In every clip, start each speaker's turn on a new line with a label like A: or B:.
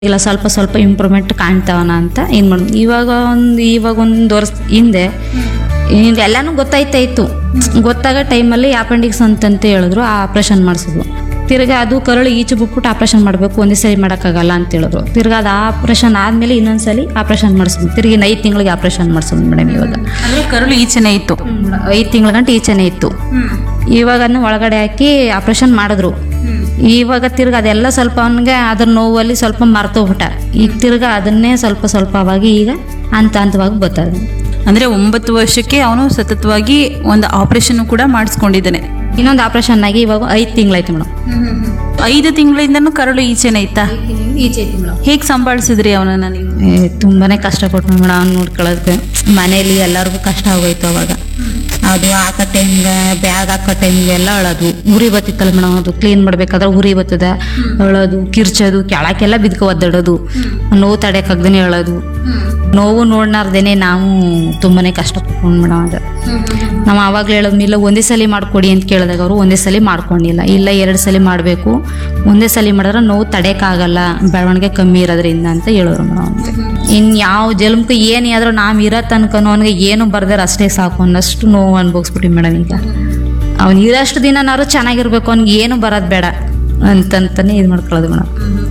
A: ಇಲ್ಲ ಸ್ವಲ್ಪ ಸ್ವಲ್ಪ ಇಂಪ್ರೂವ್ಮೆಂಟ್ ಕಾಣ್ತಾವನ ಅಂತ ಏನು ಮಾಡೋದು ಇವಾಗ ಒಂದು ಇವಾಗ ಒಂದು ವರ್ಷ ಹಿಂದೆ ಈಗ ಎಲ್ಲನೂ ಗೊತ್ತಾಯ್ತಾ ಇತ್ತು ಗೊತ್ತಾಗ ಟೈಮಲ್ಲಿ ಅಪೆಂಡಿಕ್ಸ್ ಅಂತಂತ ಹೇಳಿದ್ರು ಆ ಆಪ್ರೇಷನ್ ಮಾಡಿಸಿದ್ರು ತಿರ್ಗಾ ಅದು ಕರಳು ಈಚೆ ಬಿಟ್ಬಿಟ್ಟು ಆಪ್ರೇಷನ್ ಮಾಡಬೇಕು ಒಂದೇ ಸರಿ ಮಾಡೋಕ್ಕಾಗಲ್ಲ ಅಂತ ಹೇಳಿದ್ರು ತಿರ್ಗಾ ಅದು ಆಪ್ರೇಷನ್ ಆದಮೇಲೆ ಇನ್ನೊಂದ್ಸಲಿ ಆಪ್ರೇಷನ್ ಮಾಡಿಸಿದ್ವಿ ತಿರ್ಗಿ ಐದು ತಿಂಗಳಿಗೆ ಆಪ್ರೇಷನ್ ಮಾಡಿಸಿದ್ವಿ ಮೇಡಮ್ ಇವಾಗ
B: ಅಂದ್ರೆ ಕರುಳು ಈಚೆನೆ ಇತ್ತು
A: ಐದು ತಿಂಗಳ ಗಂಟೆ ಈಚೆನೇ ಇತ್ತು ಇವಾಗ ಅದನ್ನ ಒಳಗಡೆ ಹಾಕಿ ಆಪ್ರೇಷನ್ ಮಾಡಿದ್ರು ಇವಾಗ ತಿರ್ಗ ಅದೆಲ್ಲ ಸ್ವಲ್ಪ ಅವನಿಗೆ ಅದ್ರ ನೋವಲ್ಲಿ ಸ್ವಲ್ಪ ಮರ್ತೋಗ್ಬಿಟ್ಟ ಈಗ ತಿರ್ಗ ಅದನ್ನೇ ಸ್ವಲ್ಪ ಸ್ವಲ್ಪವಾಗಿ ಈಗ ಹಂತ ಹಂತವಾಗಿ ಬರ್ತದೆ
B: ಅಂದ್ರೆ ಒಂಬತ್ತು ವರ್ಷಕ್ಕೆ ಅವನು ಸತತವಾಗಿ ಒಂದು ಆಪರೇಷನ್ ಕೂಡ ಮಾಡಿಸ್ಕೊಂಡಿದ್ದಾನೆ
A: ಇನ್ನೊಂದು ಆಪ್ರೇಷನ್ ಆಗಿ ಇವಾಗ ಐದು ತಿಂಗಳಾಯ್ತು ಮೇಡಮ್
B: ಐದು ತಿಂಗಳಿಂದನೂ ಕರುಳು ಈಚೆನೆ ಇತ್ತಾ
A: ಈಚೆ ಐತಿ ಮೇಡಮ್
B: ಹೇಗೆ ಸಂಭಾಳಿಸಿದ್ರಿ ಅವನನ್ನ ನೀವು
A: ಏ, ತುಂಬಾನೇ ಕಷ್ಟಪಟ್ಟು ಮೇಡಮ್ ಅವ್ನು ನೋಡ್ಕೊಳ್ಳೋದಕ್ಕೆ ಮನೇಲಿ ಎಲ್ಲರಿಗೂ ಕಷ್ಟ ಆಗೋಯ್ತು ಅವಾಗ ಅದು ಹಾಕೋ ಟೈಮ್ಗೆ ಬ್ಯಾಗ್ ಹಾಕೋ ಟೈಮ್ಗೆ ಎಲ್ಲ ಅಳೋದು ಉರಿ ಬತ್ತಿತ್ತಲ್ಲ ಮೇಡಮ್ ಅದು ಕ್ಲೀನ್ ಮಾಡ್ಬೇಕಾದ್ರೆ ಉರಿ ಬರ್ತದ ಅಳೋದು ಕಿರ್ಚೋದು ಕೆಳಕ್ಕೆಲ್ಲ ಬಿದ್ಕೊ ಒದ್ದಾಡೋದು ನೋವು ತಡೆಯಕ್ಕಾಗ್ದೇ ಅಳೋದು ನೋವು ನೋಡ್ನಾರ್ದೇನೆ ನಾವು ತುಂಬಾನೇ ಕಷ್ಟಪಟ್ಕೊಂಡು ಮೇಡಮ್ ಅದು ನಾವು ಆವಾಗಲೇ ಹೇಳೋದ್ಮಿಲ್ಲ ಒಂದೇ ಸಲ ಮಾಡ್ಕೊಡಿ ಅಂತ ಕೇಳಿದಾಗ ಅವರು ಒಂದೇ ಸಲ ಮಾಡ್ಕೊಂಡಿಲ್ಲ ಇಲ್ಲ ಎರಡು ಸಲ ಮಾಡಬೇಕು ಒಂದೇ ಸಲ ಮಾಡಿದ್ರೆ ನೋವು ತಡೆಯಕ್ಕಾಗಲ್ಲ ಬೆಳವಣಿಗೆ ಕಮ್ಮಿ ಇರೋದ್ರಿಂದ ಅಂತ ಹೇಳೋರು ಮೇಡಮ್ ಇನ್ನು ಯಾವ ಜನ್ಮಕ್ಕೆ ಏನೇ ಆದ್ರೂ ನಾವು ಇರೋ ತನಕ ಅವನಿಗೆ ಏನು ಬರ್ದಾರ ಅಷ್ಟೇ ಸಾಕು ಅನ್ನಷ್ಟು ನೋವು ಅನ್ಭವಿಸ್ಬಿಟ್ಟಿ ಮೇಡಮ್ ಈಗ ಅವ್ನು ಇರೋಷ್ಟು ದಿನನಾದ್ರು ಚೆನ್ನಾಗಿರ್ಬೇಕು ಅವ್ನಿಗೆ ಏನು ಬರೋದು ಬೇಡ ಅಂತಂತಾನೆ ಇದು ಮಾಡ್ಕೊಳ್ಳೋದು ಮೇಡಮ್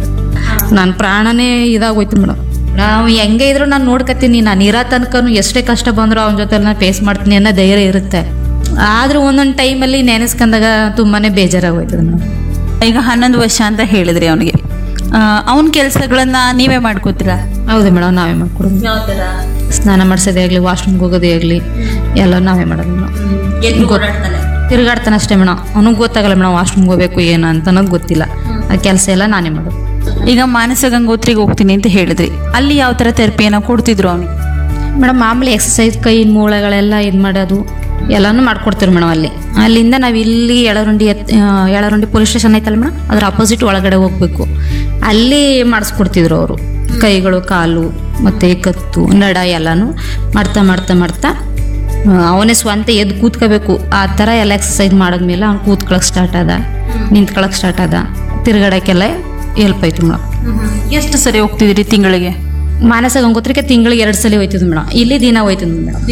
A: ನನ್ನ ಪ್ರಾಣನೇ ಇದಾಗೋಯ್ತು ಮೇಡಮ್ ನಾವು ಹೆಂಗೆ ಇದ್ರು ನಾನು ನೋಡ್ಕತ್ತೀನಿ ನಾನು ಇರೋ ತನಕನು ಎಷ್ಟೇ ಕಷ್ಟ ಬಂದರೂ ಅವನ ಜೊತೆ ನಾನು ಫೇಸ್ ಮಾಡ್ತೀನಿ ಅನ್ನೋ ಧೈರ್ಯ ಇರುತ್ತೆ ಆದ್ರೂ ಒಂದೊಂದು ಟೈಮಲ್ಲಿ ನೆನೆಸ್ಕೊಂಡಾಗ ತುಂಬಾನೇ ಬೇಜಾರಾಗೋಯ್ತದೆ ಮೇಡಮ್
B: ಈಗ ಹನ್ನೊಂದು ವರ್ಷ ಅಂತ ಹೇಳಿದ್ರಿ ಅವನಿಗೆ ಅವನ ಕೆಲಸಗಳನ್ನ ನೀವೇ ಮಾಡ್ಕೋತೀರಾ
A: ಹೌದು ಮೇಡಮ್ ನಾವೇ ಮಾಡ್ಕೊಡೋದು
B: ಯಾವ ತರ
A: ಸ್ನಾನ ಮಾಡಿಸೋದೇ ಆಗಲಿ ವಾಶ್ರೂಮ್ಗೆ ಹೋಗೋದೇ ಆಗಲಿ ಎಲ್ಲ ನಾವೇ ಮಾಡೋದು ಮೇಡಮ್ ತಿರುಗಾಡ್ತಾನೆ ಅಷ್ಟೇ ಮೇಡಮ್ ಅವನಿಗೆ ಗೊತ್ತಾಗಲ್ಲ ಮೇಡಮ್ ವಾಶ್ರೂಮ್ಗೆ ಹೋಗ್ಬೇಕು ಏನು ಅಂತ ಅನ್ನೋದು ಗೊತ್ತಿಲ್ಲ ಆ ಕೆಲಸ ಎಲ್ಲ ನಾನೇ ಮಾಡೋದು
B: ಈಗ ಮಾನಸ ಗಂಗೋತ್ರಿಗೆ ಹೋಗ್ತೀನಿ ಅಂತ ಹೇಳಿದ್ರಿ ಅಲ್ಲಿ ಯಾವ ತರ ಥೆರಪಿಯನ್ನ ಕೊಡ್ತಿದ್ರು ಅವನಿಗೆ
A: ಮೇಡಮ್ ಮಾಮೂಲಿ ಎಕ್ಸಸೈಸ್ ಕೈ ಮೂಳೆಗಳೆಲ್ಲ ಇದು ಮಾಡೋದು ಎಲ್ಲನೂ ಮಾಡ್ಕೊಡ್ತೀವಿ ಮೇಡಮ್ ಅಲ್ಲಿ ಅಲ್ಲಿಂದ ನಾವು ಇಲ್ಲಿ ಎಳರುಂಡಿ ಎತ್ ಆ, ಎಳರುಂಡಿ ಪೊಲೀಸ್ ಸ್ಟೇಷನ್ ಐತಲ್ಲ ಮೇಡಮ್ ಅದ್ರ ಅಪೋಸಿಟ್ ಒಳಗಡೆ ಹೋಗ್ಬೇಕು ಅಲ್ಲಿ ಮಾಡಿಸ್ಕೊಡ್ತಿದ್ರು ಅವರು ಕೈಗಳು ಕಾಲು ಮತ್ತು ಕತ್ತು ನಡ ಎಲ್ಲನೂ ಮಾಡ್ತಾ ಮಾಡ್ತಾ ಮಾಡ್ತಾ ಆ, ಅವನೇ ಸ್ವಂತ ಎದ್ದು ಕೂತ್ಕೋಬೇಕು ಆ ಥರ ಎಲ್ಲ ಎಕ್ಸಸೈಸ್ ಮಾಡಿದ್ಮೇಲೆ ಅವ್ನು ಕೂತ್ಕೊಳಕ್ಕೆ ಸ್ಟಾರ್ಟ್ ಆದ ನಿಂತ್ಕೊಳಕ್ಕೆ ಸ್ಟಾರ್ಟ್ ಆದ ತಿರ್ಗಾಡೋಕ್ಕೆಲ್ಲ ಹೆಲ್ಪ್ ಆಯ್ತು ಮೇಡಮ್
B: ಎಷ್ಟು ಸರಿ ಹೋಗ್ತಿದ್ರಿ ತಿಂಗಳಿಗೆ
A: ಮಾನಸ ಗಂಗೋತ್ರಿಗೆ ತಿಂಗಳಿಗೆ ಎರಡು ಸಲ ಹೋಯ್ತದ ಮೇಡಮ್ ಇಲ್ಲಿ ದಿನ ಹೋಯ್ತದ ಮೇಡಮ್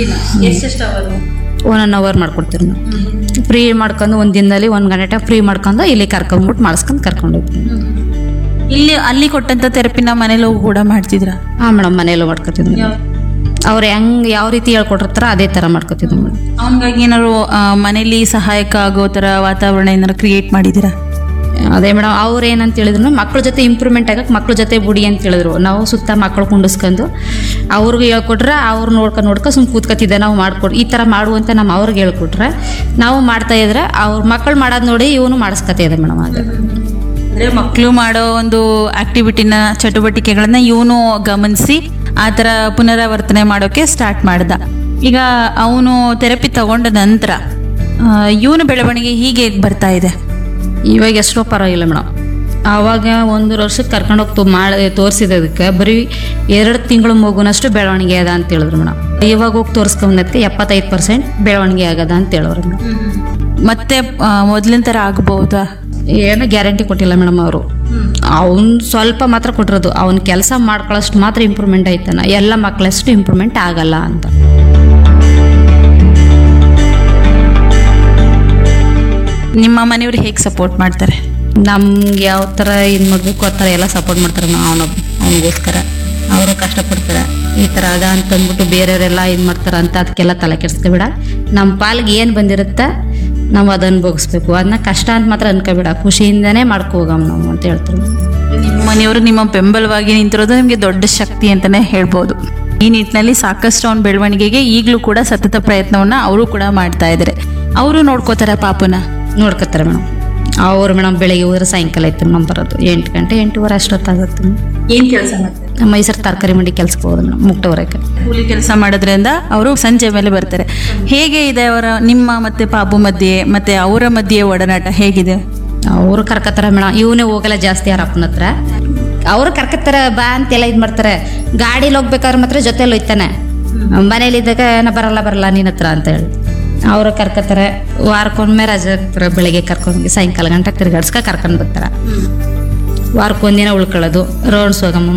A: ಒನ್ ಅನ್ ಅವರ್ ಮಾಡ್ಕೊಡ್ತೀರಿ ಮೇಡಮ್ ಫ್ರೀ ಮಾಡ್ಕೊಂಡು ಒಂದು ದಿನದಲ್ಲಿ ಒಂದು ಗಂಟೆ ಫ್ರೀ ಮಾಡ್ಕೊಂಡು ಇಲ್ಲಿ ಕರ್ಕೊಂಡ್ಬಿಟ್ಟು ಮಾಡಿಸ್ಕೊಂಡು ಕರ್ಕೊಂಡು ಹೋಗ್ತೀನಿ
B: ಇಲ್ಲಿ ಅಲ್ಲಿ ಕೊಟ್ಟಂತ ಥೆರಪಿನ ಮನೇಲಿ ಹೋಗಿ ಕೂಡ ಮಾಡ್ತಿದ್ರ
A: ಹಾಂ ಮೇಡಮ್ ಮನೆಯಲ್ಲೂ ಮಾಡ್ಕೊತಿದ್ವಿ ಅವ್ರು ಹೆಂಗೆ ಯಾವ ರೀತಿ ಹೇಳ್ಕೊಟ್ಟಿರ್ತಾರ ಅದೇ ಥರ ಮಾಡ್ಕೊತಿದ್ವಿ ಮೇಡಮ್
B: ಅವನಿಗಾಗಿ ಏನಾದ್ರು ಆ, ಮನೇಲಿ ಸಹಾಯಕ ಆಗೋ ತರ ವಾತಾವರಣ ಏನಾದ್ರು ಕ್ರಿಯೇಟ್ ಮಾಡಿದ್ದೀರಾ
A: ಅದೇ ಮೇಡಮ್ ಅವ್ರು ಏನಂತ ಹೇಳಿದ್ರು ಮಕ್ಳ ಜೊತೆ ಇಂಪ್ರೂವ್ಮೆಂಟ್ ಆಗಕ್ಕೆ ಮಕ್ಳ ಜೊತೆ ಬಿಡಿ ಅಂತ ಹೇಳಿದ್ರು ನಾವು ಸುತ್ತ ಮಕ್ಕಳು ಕುಂಡಿಸ್ಕೊಂಡು ಅವ್ರಿಗೆ ಹೇಳ್ಕೊಟ್ರೆ ಅವ್ರು ನೋಡ್ಕೊಂಡು ನೋಡ್ಕೊಂಡು ಸುಮ್ಮನೆ ಕೂತ್ಕೊತಿದ್ದೆ ನಾವು ಮಾಡ್ಕೊಡ್ ಈ ಥರ ಮಾಡು ಅಂತ ನಮ್ಮ ಅವ್ರಿಗೆ ಹೇಳ್ಕೊಟ್ರೆ ನಾವು ಮಾಡ್ತಾ ಇದ್ರೆ ಅವ್ರ ಮಕ್ಕಳು ಮಾಡೋದು ನೋಡಿ ಇವನು ಮಾಡಿಸ್ಕೊತಾ ಇದೆ ಮೇಡಮ್ ಅದು
B: ಅಂದ್ರೆ ಮಕ್ಕಳು ಮಾಡೋ ಒಂದು ಆಕ್ಟಿವಿಟಿನ ಚಟುವಟಿಕೆಗಳನ್ನ ಇವನು ಗಮನಿಸಿ ಆ ಥರ ಪುನರಾವರ್ತನೆ ಮಾಡೋಕೆ ಸ್ಟಾರ್ಟ್ ಮಾಡ್ದ ಈಗ ಅವನು ಥೆರಪಿ ತಗೊಂಡ ನಂತರ ಇವನು ಬೆಳವಣಿಗೆ ಹೀಗೆ ಬರ್ತಾ ಇದೆ
A: ಇವಾಗ ಎಷ್ಟೋ ಪರವಾಗಿಲ್ಲ ಮೇಡಮ್ ಆವಾಗ ಒಂದು ವರ್ಷಕ್ಕೆ ಕರ್ಕೊಂಡೋಗಿ ತೋ ಮಾಡಿ ತೋರಿಸಿದದಕ್ಕೆ ಬರೀ ಎರಡು ತಿಂಗಳು ಮಗುನಷ್ಟು ಬೆಳವಣಿಗೆ ಅದ ಅಂತ ಹೇಳಿದ್ರು ಮೇಡಮ್ ಇವಾಗ ಹೋಗಿ ತೋರಿಸ್ಕೊಂಬಂದಕ್ಕೆ ಎಪ್ಪತ್ತೈದು ಪರ್ಸೆಂಟ್ ಬೆಳವಣಿಗೆ ಆಗದ ಅಂತ ಹೇಳೋರು ಮೇಡಮ್
B: ಮತ್ತೆ ಆ, ಮೊದ್ಲಿನ ಥರ ಆಗ್ಬಹುದಾ
A: ಏನು ಗ್ಯಾರಂಟಿ ಕೊಟ್ಟಿಲ್ಲ ಮೇಡಮ್ ಅವರು ಅವ್ನು ಸ್ವಲ್ಪ ಮಾತ್ರ ಕೊಟ್ಟಿರೋದು ಅವ್ನ ಕೆಲಸ ಮಾಡ್ಕೊಳ್ಳೋಷ್ಟು ಮಾತ್ರ ಇಂಪ್ರೂವ್ಮೆಂಟ್ ಆಯ್ತಾನ ಎಲ್ಲ ಮಕ್ಕಳಷ್ಟು ಇಂಪ್ರೂವ್ಮೆಂಟ್ ಆಗಲ್ಲ ಅಂತ
B: ನಿಮ್ಮ ಮನೆಯವರು ಹೇಗೆ ಸಪೋರ್ಟ್ ಮಾಡ್ತಾರೆ
A: ನಮ್ಗೆ ಯಾವ ಥರ ಇದು ಮಾಡಬೇಕು ಆ ಥರ ಎಲ್ಲ ಸಪೋರ್ಟ್ ಮಾಡ್ತಾರೆ ಅವನೊಬ್ಬ ಅವನಿಗೋಸ್ಕರ ಅವರು ಕಷ್ಟಪಡ್ತಾರೆ ಈ ಥರ ಅದ ಅಂತಂದ್ಬಿಟ್ಟು ಬೇರೆಯವರೆಲ್ಲ ಇದು ಮಾಡ್ತಾರೆ ಅಂತ ಅದಕ್ಕೆಲ್ಲ ತಲೆ ಕೆಡಿಸ್ಕೊಬೇಡ ನಮ್ಮ ಪಾಲಿಗೆ ಏನು ಬಂದಿರುತ್ತೆ ನಾವು ಅದನ್ನ ಅನುಭವಿಸ್ಬೇಕು ಅದನ್ನ ಕಷ್ಟ ಅಂತ ಮಾತ್ರ ಅನ್ಕೋಬೇಡ ಖುಷಿಯಿಂದನೇ ಮಾಡ್ಕೊ ಹೋಗಮ್ಮ ನಾವು ಅಂತ ಹೇಳ್ತಾರೆ
B: ನಿಮ್ಮ ಮನೆಯವರು ನಿಮ್ಮ ಬೆಂಬಲವಾಗಿ ನಿಂತಿರೋದು ನಿಮಗೆ ದೊಡ್ಡ ಶಕ್ತಿ ಅಂತಾನೆ ಹೇಳ್ಬೋದು ಈ ನಿಟ್ಟಿನಲ್ಲಿ ಸಾಕಷ್ಟು ಅವನ ಬೆಳವಣಿಗೆಗೆ ಈಗಲೂ ಕೂಡ ಸತತ ಪ್ರಯತ್ನವನ್ನ ಅವರು ಕೂಡ ಮಾಡ್ತಾ ಇದ್ದಾರೆ ಅವರು ನೋಡ್ಕೋತಾರೆ ಪಾಪುನ
A: ನೋಡ್ಕೊತಾರೆ ಮೇಡಮ್ ಅವ್ರು ಮೇಡಮ್ ಬೆಳಿಗ್ಗೆ ಹೋದ್ರೆ ಸಾಯಂಕಾಲ ಐತೆ ಮೇಡಮ್ ಬರೋದು ಎಂಟು ಗಂಟೆ ಎಂಟೂವರೆ ಅಷ್ಟೊತ್ತಾಗುತ್ತೆ
B: ಏನ್ ಕೆಲಸ ಮಾಡ್ತಾರೆ
A: ನಮ್ಮ ಮೈಸೂರು ತರಕಾರಿ ಮಂಡಿ ಕೆಲ್ಸಕ್ಕೆ ಹೋಗೋದು ಮೇಡಮ್ ಮುಕ್ತವರಕ್ಕೆ
B: ಕೂಲಿ ಕೆಲಸ ಮಾಡೋದ್ರಿಂದ ಅವರು ಸಂಜೆ ಮೇಲೆ ಬರ್ತಾರೆ ಹೇಗೆ ಇದೆ ಅವರ ನಿಮ್ಮ ಮತ್ತೆ ಪಾಪು ಮಧ್ಯೆ ಮತ್ತೆ ಅವರ ಮಧ್ಯೆ ಒಡನಾಟ ಹೇಗಿದೆ
A: ಅವರು ಕರ್ಕತ್ತಾರ ಮೇಡಮ್ ಇವನೇ ಹೋಗಲ್ಲ ಜಾಸ್ತಿ ಯಾರ ಅಪ್ಪನ ಹತ್ರ ಅವರು ಕರ್ಕತ್ತಾರ ಬಾ ಅಂತೆಲ್ಲ ಇದು ಮಾಡ್ತಾರೆ ಗಾಡೀಲಿ ಹೋಗ್ಬೇಕಾದ್ರೆ ಮಾತ್ರ ಜೊತೆಲಿ ಹೋಯ್ತಾನೆ ಮನೇಲಿ ಇದ್ದಾಗ ನಾ ಬರಲ್ಲ ಬರಲ್ಲ ನಿನ್ನ ಹತ್ರ ಅಂತ ಹೇಳಿ ಅವರು ಕರ್ಕತ್ತಾರೆ ವಾರಕ್ಕೊಮ್ಮೆ ರಜೆ ಇರ್ತಾರೆ ಬೆಳಿಗ್ಗೆ ಕರ್ಕೊಂಡು ಸಾಯಂಕಾಲ ಗಂಟೆ ತಿರ್ಗಾಡ್ಸ್ಕ ಕರ್ಕೊಂಡು ಬರ್ತಾರೆ ವಾರಕ್ಕೊಂದಿನ ಉಳ್ಕೊಳ್ಳೋದು ರೌಂಡ್ಸ್ ಹೋಗಮ್ಮ